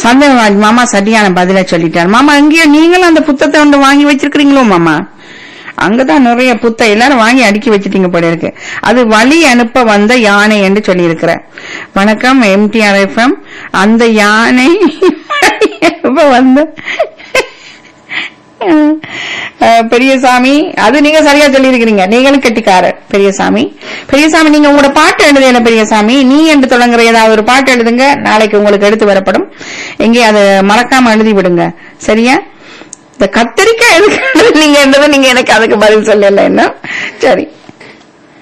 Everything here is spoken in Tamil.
பந்தவாஜ் மாமா சரியான பதில சொல்லிட்டார் மாமா எங்கேயோ நீங்களும் அந்த புத்தகத்தை ஒன்று வாங்கி வச்சிருக்கிறீங்களோ மாமா அங்கதான் நிறைய புத்த எல்லாரும் வாங்கி அடுக்கி வச்சிட்டீங்க போல இருக்கு அது வழி அனுப்ப வந்த யானை என்று சொல்லி வணக்கம் எம்டிஆர் எஃப்எம் அந்த யானை இப்ப வந்து அஹ், பெரியசாமி அது நீங்க சரியா சொல்லியிருக்கிறீங்க நீங்களும் கெட்டிக்காரர் பெரியசாமி பெரியசாமி நீங்க உங்களோட பாட்டு எழுதுல பெரியசாமி நீ என்று தொடங்குற ஏதாவது ஒரு பாட்டு எழுதுங்க நாளைக்கு உங்களுக்கு எடுத்து வரப்படும் எங்கே அதை மறக்காம எழுதி விடுங்க சரியா இந்த கத்தரிக்காய் எதுக்கு நீங்க என்றதை நீங்க எனக்கு அதுக்கு பதில் சொல்லல என்ன சரி